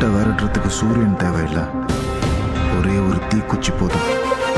இருட்டை விரட்டுறதுக்கு சூரியன் தேவையில்லை ஒரே ஒரு தீக்குச்சி போதும்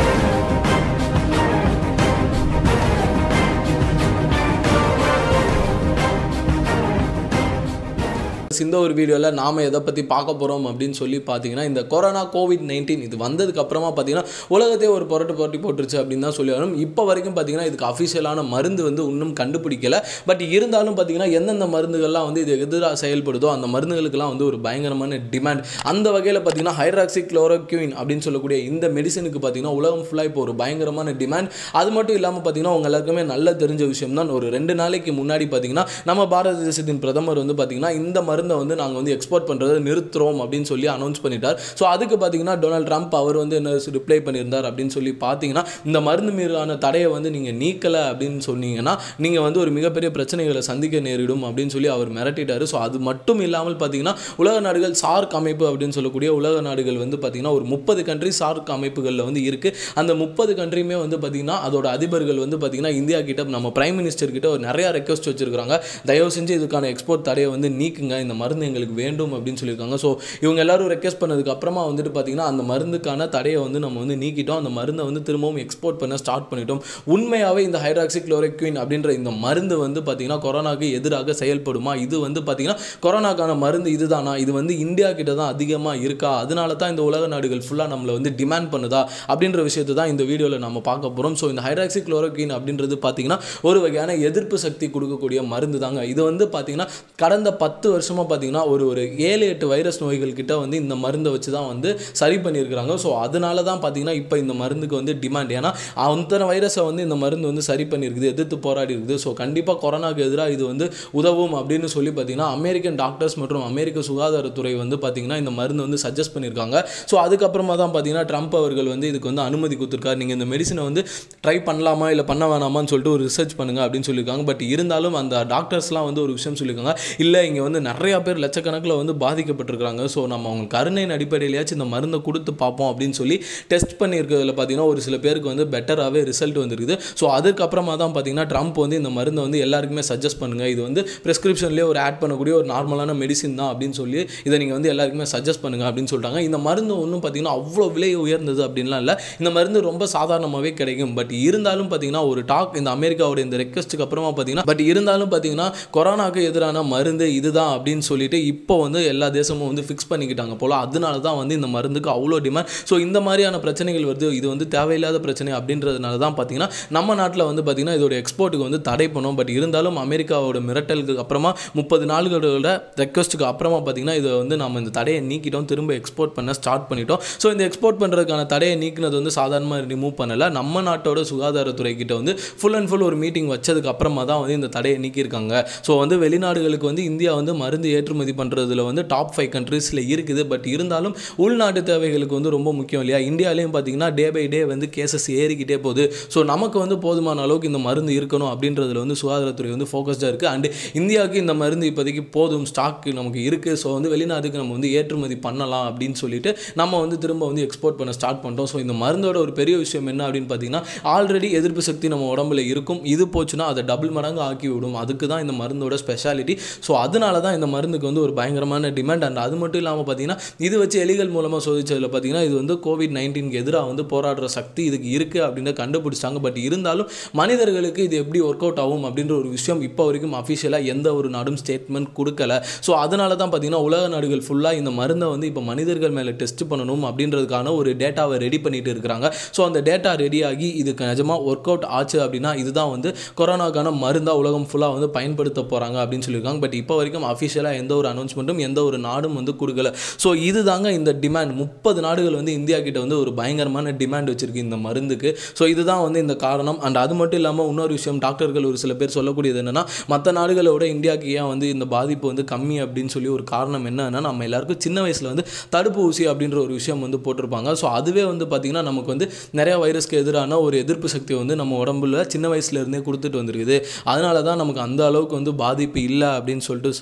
இந்த ஒரு வீடியோவில் நாம் எதை பற்றி பார்க்க போகிறோம் அப்படின்னு சொல்லி பார்த்தீங்கன்னா இந்த கொரோனா கோவிட் நைன்டீன் இது வந்ததுக்கு அப்புறமா பார்த்தீங்கன்னா உலகத்தையே ஒரு புரட்டு புரட்டி போட்டுருச்சு அப்படின்னு தான் சொல்லி வரும் இப்போ வரைக்கும் பார்த்தீங்கன்னா இதுக்கு அஃபிஷியலான மருந்து வந்து இன்னும் கண்டுபிடிக்கல பட் இருந்தாலும் பார்த்தீங்கன்னா எந்தெந்த மருந்துகள்லாம் வந்து இது எதிராக செயல்படுதோ அந்த மருந்துகளுக்கெல்லாம் வந்து ஒரு பயங்கரமான டிமாண்ட் அந்த வகையில் பார்த்தீங்கன்னா ஹைட்ராக்சி குளோரோக்யூன் அப்படின்னு சொல்லக்கூடிய இந்த மெடிசனுக்கு பார்த்தீங்கன்னா உலகம் ஃபுல்லாக இப்போ ஒரு பயங்கரமான டிமாண்ட் அது மட்டும் இல்லாமல் பார்த்தீங்கன்னா உங்க எல்லாருக்குமே நல்ல தெரிஞ்ச விஷயம் தான் ஒரு ரெண்டு நாளைக்கு முன்னாடி பார்த்தீங்கன்னா நம்ம பாரத தேசத்தின் பிரதமர் வந்து பார்த்தீங்கன்னா இந்த மருந்தை வந்து நாங்கள் வந்து எக்ஸ்போர்ட் பண்ணுறதை நிறுத்துறோம் அப்படின்னு சொல்லி அனௌன்ஸ் பண்ணிட்டார் ஸோ அதுக்கு பார்த்தீங்கன்னா டொனால்ட் ட்ரம்ப் அவர் வந்து என்ன ரிப்ளை பண்ணியிருந்தார் அப்படின்னு சொல்லி பார்த்தீங்கன்னா இந்த மருந்து மீதான தடையை வந்து நீங்கள் நீக்கலை அப்படின்னு சொன்னீங்கன்னா நீங்கள் வந்து ஒரு மிகப்பெரிய பிரச்சனைகளை சந்திக்க நேரிடும் அப்படின்னு சொல்லி அவர் மிரட்டிட்டார் ஸோ அது மட்டும் இல்லாமல் பார்த்தீங்கன்னா உலக நாடுகள் சார்க் அமைப்பு அப்படின்னு சொல்லக்கூடிய உலக நாடுகள் வந்து பார்த்தீங்கன்னா ஒரு முப்பது கண்ட்ரி சார்க் அமைப்புகளில் வந்து இருக்குது அந்த முப்பது கண்ட்ரியுமே வந்து பார்த்தீங்கன்னா அதோட அதிபர்கள் வந்து பார்த்தீங்கன்னா இந்தியா கிட்ட நம்ம பிரைம் மினிஸ்டர் கிட்ட ஒரு நிறையா ரெக்வஸ்ட் வச்சிருக்காங்க தயவு செஞ்சு இதுக்கான எக்ஸ்போர்ட் தடையை வந்து நீக்குங்க இந்த மருந்து எங்களுக்கு வேண்டும் அப்படின்னு சொல்லியிருக்காங்க ஸோ இவங்க எல்லாரும் ரெக்வஸ்ட் பண்ணதுக்கு அப்புறமா வந்துட்டு பார்த்தீங்கன்னா அந்த மருந்துக்கான தடையை வந்து நம்ம வந்து நீக்கிட்டோம் அந்த மருந்தை வந்து திரும்பவும் எக்ஸ்போர்ட் பண்ண ஸ்டார்ட் பண்ணிட்டோம் உண்மையாகவே இந்த ஹைட்ராக்சி குளோரோக்வின் அப்படின்ற இந்த மருந்து வந்து பார்த்தீங்கன்னா கொரோனாக்கு எதிராக செயல்படுமா இது வந்து பார்த்தீங்கன்னா கொரோனாக்கான மருந்து இதுதானா இது வந்து இந்தியா கிட்ட தான் அதிகமாக இருக்கா அதனால தான் இந்த உலக நாடுகள் ஃபுல்லாக நம்மளை வந்து டிமாண்ட் பண்ணுதா அப்படின்ற விஷயத்தை தான் இந்த வீடியோவில் நம்ம பார்க்க போகிறோம் ஸோ இந்த ஹைட்ராக்சி குளோரோக்வின் அப்படின்றது பார்த்தீங்கன்னா ஒரு வகையான எதிர்ப்பு சக்தி கொடுக்கக்கூடிய மருந்து தாங்க இது வந்து பார்த்தீங்கன்னா கடந்த பத்து வருஷமாக பார்த்தீங்கன்னா ஒரு ஒரு ஏழு எட்டு வைரஸ் நோய்கள் கிட்ட வந்து இந்த மருந்தை வச்சு தான் வந்து சரி பண்ணியிருக்கிறாங்க ஸோ அதனால தான் பார்த்தீங்கன்னா இப்போ இந்த மருந்துக்கு வந்து டிமாண்ட் ஏன்னா அத்தனை வைரஸை வந்து இந்த மருந்து வந்து சரி பண்ணியிருக்குது எதிர்த்து போராடி இருக்குது ஸோ கண்டிப்பாக கொரோனாக்கு எதிராக இது வந்து உதவும் அப்படின்னு சொல்லி பார்த்தீங்கன்னா அமெரிக்கன் டாக்டர்ஸ் மற்றும் அமெரிக்க சுகாதாரத்துறை வந்து பார்த்தீங்கன்னா இந்த மருந்து வந்து சஜஸ்ட் பண்ணியிருக்காங்க ஸோ அதுக்கப்புறமா தான் பார்த்தீங்கன்னா ட்ரம்ப் அவர்கள் வந்து இதுக்கு வந்து அனுமதி கொடுத்துருக்காரு நீங்கள் இந்த மெடிசனை வந்து ட்ரை பண்ணலாமா இல்லை பண்ண வேணாமான்னு சொல்லிட்டு ஒரு ரிசர்ச் பண்ணுங்க அப்படின்னு சொல்லியிருக்காங்க பட் இருந்தாலும் அந்த டாக்டர்ஸ்லாம் வந்து ஒரு விஷயம் சொல்லியிருக்காங்க இல்லை இங்கே வந்து நிறையா பேர் லட்சக்கணக்கில் வந்து பாதிக்கப்பட்டிருக்காங்க ஸோ நம்ம அவங்க கருணையின் அடிப்படையிலேயாச்சும் இந்த மருந்தை கொடுத்து பார்ப்போம் அப்படின்னு சொல்லி டெஸ்ட் பண்ணியிருக்கிறதுல பார்த்தீங்கன்னா ஒரு சில பேருக்கு வந்து பெட்டராகவே ரிசல்ட் வந்துருக்குது ஸோ அதுக்கப்புறமா தான் பார்த்தீங்கன்னா ட்ரம்ப் வந்து இந்த மருந்தை வந்து எல்லாருக்குமே சஜஸ்ட் பண்ணுங்கள் இது வந்து ப்ரெஸ்கிரிப்ஷன்லேயே ஒரு ஆட் பண்ணக்கூடிய ஒரு நார்மலான மெடிசின் தான் அப்படின்னு சொல்லி இதை நீங்கள் வந்து எல்லாருக்குமே சஜஸ்ட் பண்ணுங்கள் அப்படின்னு சொல்லிட்டாங்க இந்த மருந்து ஒன்றும் பார்த்தீங்கன்னா அவ்வளோ விலை உயர்ந்தது அப்படின்லாம் இல்லை இந்த மருந்து ரொம்ப சாதாரணமாகவே கிடைக்கும் பட் இருந்தாலும் பார்த்தீங்கன்னா ஒரு டாக் இந்த அமெரிக்காவோட இந்த ரெக்வஸ்ட்டுக்கு அப்புறமா பார்த்தீங்கன்னா பட் இருந்தாலும் பார்த்தீங்கன்னா கொரோனாக்கு எதிரான மருந்து இதுதான் அப்படின்னு சொல்லிட்டு இப்போ வந்து எல்லா தேசமும் வந்து ஃபிக்ஸ் பண்ணிக்கிட்டாங்க போல அதனால தான் வந்து இந்த மருந்துக்கு அவ்வளோ டிமாண்ட் ஸோ இந்த மாதிரியான பிரச்சனைகள் வருது இது வந்து தேவையில்லாத பிரச்சனை அப்படின்றதுனால தான் பார்த்தீங்கன்னா நம்ம நாட்டில் வந்து பார்த்தீங்கன்னா இதோட எக்ஸ்போர்ட்டுக்கு வந்து தடை பண்ணோம் பட் இருந்தாலும் அமெரிக்காவோட மிரட்டலுக்கு அப்புறமா முப்பது நாடுகளோட ரெக்வஸ்ட்டுக்கு அப்புறமா பார்த்தீங்கன்னா இதை வந்து நம்ம இந்த தடையை நீக்கிட்டோம் திரும்ப எக்ஸ்போர்ட் பண்ண ஸ்டார்ட் பண்ணிட்டோம் ஸோ இந்த எக்ஸ்போர்ட் பண்ணுறதுக்கான தடையை நீக்கினது வந்து சாதாரணமாக ரிமூவ் பண்ணலை நம்ம நாட்டோட சுகாதாரத்துறை கிட்ட வந்து ஃபுல் அண்ட் ஃபுல் ஒரு மீட்டிங் வச்சதுக்கு அப்புறமா தான் வந்து இந்த தடையை நீக்கியிருக்காங்க ஸோ வந்து வெளிநாடுகளுக்கு வந்து இந்தியா வந்து மருந்து ஏற்றுமதி பண்ணுறதுல வந்து டாப் ஃபைவ் கண்ட்ரீஸில் இருக்குது பட் இருந்தாலும் உள்நாட்டு தேவைகளுக்கு வந்து ரொம்ப முக்கியம் இல்லையா இந்தியாலையும் பார்த்தீங்கன்னா டே பை டே வந்து கேசஸ் ஏறிக்கிட்டே போகுது ஸோ நமக்கு வந்து போதுமான அளவுக்கு இந்த மருந்து இருக்கணும் அப்படின்றதுல வந்து சுகாதாரத்துறை வந்து ஃபோக்கஸ்டாக இருக்குது அண்டு இந்தியாவுக்கு இந்த மருந்து இப்போதைக்கு போதும் ஸ்டாக் நமக்கு இருக்குது ஸோ வந்து வெளிநாட்டுக்கு நம்ம வந்து ஏற்றுமதி பண்ணலாம் அப்படின்னு சொல்லிட்டு நம்ம வந்து திரும்ப வந்து எக்ஸ்போர்ட் பண்ண ஸ்டார்ட் பண்ணிட்டோம் ஸோ இந்த மருந்தோட ஒரு பெரிய விஷயம் என்ன அப்படின்னு பார்த்தீங்கன்னா ஆல்ரெடி எதிர்ப்பு சக்தி நம்ம உடம்புல இருக்கும் இது போச்சுன்னா அதை டபுள் மடங்கு ஆக்கி விடும் அதுக்கு தான் இந்த மருந்தோட ஸ்பெஷாலிட்டி ஸோ அதனால தான் இந்த மருந்துக்கு வந்து ஒரு பயங்கரமான டிமாண்ட் அண்ட் அது மட்டும் இல்லாமல் பார்த்தீங்கன்னா இது வச்சு எலிகள் மூலமாக சோதிச்சதில் பார்த்தீங்கன்னா இது வந்து கோவிட் நைன்டீனுக்கு எதிராக வந்து போராடுற சக்தி இதுக்கு இருக்குது அப்படின்னு கண்டுபிடிச்சாங்க பட் இருந்தாலும் மனிதர்களுக்கு இது எப்படி ஒர்க் அவுட் ஆகும் அப்படின்ற ஒரு விஷயம் இப்போ வரைக்கும் அஃபிஷியலாக எந்த ஒரு நாடும் ஸ்டேட்மெண்ட் கொடுக்கல ஸோ அதனால தான் பார்த்தீங்கன்னா உலக நாடுகள் ஃபுல்லாக இந்த மருந்தை வந்து இப்போ மனிதர்கள் மேலே டெஸ்ட் பண்ணணும் அப்படின்றதுக்கான ஒரு டேட்டாவை ரெடி பண்ணிட்டு இருக்கிறாங்க ஸோ அந்த டேட்டா ரெடியாகி இதுக்கு நிஜமாக ஒர்க் அவுட் ஆச்சு அப்படின்னா இதுதான் வந்து கொரோனாக்கான மருந்தாக உலகம் ஃபுல்லாக வந்து பயன்படுத்த போகிறாங்க அப்படின்னு சொல்லியிருக்காங்க பட் இப்போ வரைக்கும் அஃபிஷியலாக எந்த ஒரு அனௌன்ஸ்மெண்ட்டும் எந்த ஒரு நாடும் வந்து கொடுக்கல ஸோ இதுதாங்க இந்த டிமாண்ட் முப்பது நாடுகள் வந்து இந்தியா கிட்ட வந்து ஒரு பயங்கரமான டிமாண்ட் வச்சிருக்கு இந்த மருந்துக்கு ஸோ இதுதான் வந்து இந்த காரணம் அண்ட் அது மட்டும் இல்லாமல் இன்னொரு விஷயம் டாக்டர்கள் ஒரு சில பேர் சொல்லக்கூடியது என்னன்னா மற்ற நாடுகளோட இந்தியாவுக்கு ஏன் வந்து இந்த பாதிப்பு வந்து கம்மி அப்படின்னு சொல்லி ஒரு காரணம் என்னன்னா நம்ம எல்லாருக்கும் சின்ன வயசில் வந்து தடுப்பு ஊசி அப்படின்ற ஒரு விஷயம் வந்து போட்டிருப்பாங்க ஸோ அதுவே வந்து பார்த்திங்கன்னா நமக்கு வந்து நிறைய வைரஸ்க்கு எதிரான ஒரு எதிர்ப்பு சக்தி வந்து நம்ம உடம்புல சின்ன வயசுல இருந்தே கொடுத்துட்டு வந்திருக்குது அதனால தான் நமக்கு அந்த அளவுக்கு வந்து பாதிப்பு இல்லை அப்படின்னு சொல்லிட்டு சொல்லி நம்ம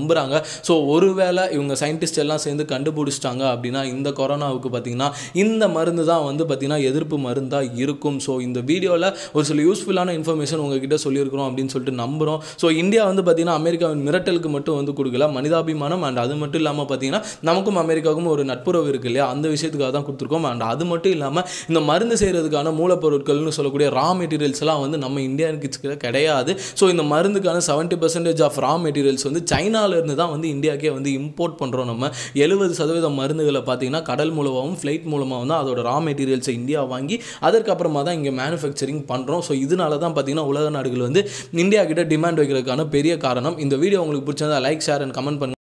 நம்புகிறாங்க ஸோ ஒருவேளை இவங்க சயின்டிஸ்ட் எல்லாம் சேர்ந்து கண்டுபிடிச்சிட்டாங்க அப்படின்னா இந்த கொரோனாவுக்கு பார்த்தீங்கன்னா இந்த மருந்து தான் வந்து பார்த்தீங்கன்னா எதிர்ப்பு மருந்தாக இருக்கும் ஸோ இந்த வீடியோவில் ஒரு சில யூஸ்ஃபுல்லான இன்ஃபர்மேஷன் உங்ககிட்ட சொல்லியிருக்கிறோம் அப்படின்னு சொல்லிட்டு நம்புகிறோம் ஸோ இந்தியா வந்து பார்த்தீங்கன்னா அமெரிக்காவின் மிரட்டலுக்கு மட்டும் வந்து கொடுக்கல மனிதாபிமானம் அண்ட் அது மட்டும் இல்லாமல் பார்த்தீங்கன்னா நமக்கும் அமெரிக்காவுக்கும் ஒரு நட்புறவு இருக்கு இல்லையா அந்த விஷயத்துக்காக தான் கொடுத்துருக்கோம் அண்ட் அது மட்டும் இல்லாமல் இந்த மருந்து செய்கிறதுக்கான மூலப்பொருட்கள்னு சொல்லக்கூடிய ரா மெட்டீரியல்ஸ் எல்லாம் வந்து நம்ம இந்தியன் கிட்ஸ்க்கு கிடையாது ஸோ இந்த மருந்துக்கான seventy percentage of raw materials வந்து சைனால இருந்து தான் வந்து இந்தியாக்கே வந்து இம்போர்ட் பண்ணுறோம் நம்ம எழுபது சதவீதம் மருந்துகளை பார்த்தீங்கன்னா கடல் மூலமாகவும் ஃப்ளைட் மூலமாகவும் தான் அதோட ரா மெட்டீரியல்ஸை இந்தியா வாங்கி அதற்கப்புறமா தான் இங்கே மேனுஃபேக்சரிங் பண்ணுறோம் ஸோ இதனால தான் பார்த்தீங்கன்னா உலக நாடுகள் வந்து இந்தியா கிட்ட டிமாண்ட் வைக்கிறதுக்கான பெரிய காரணம் இந்த வீடியோ உங்களுக்கு பிடிச்சிருந்தா லைக் ஷேர் அண்ட் கமெண்ட் பண்ணுங்க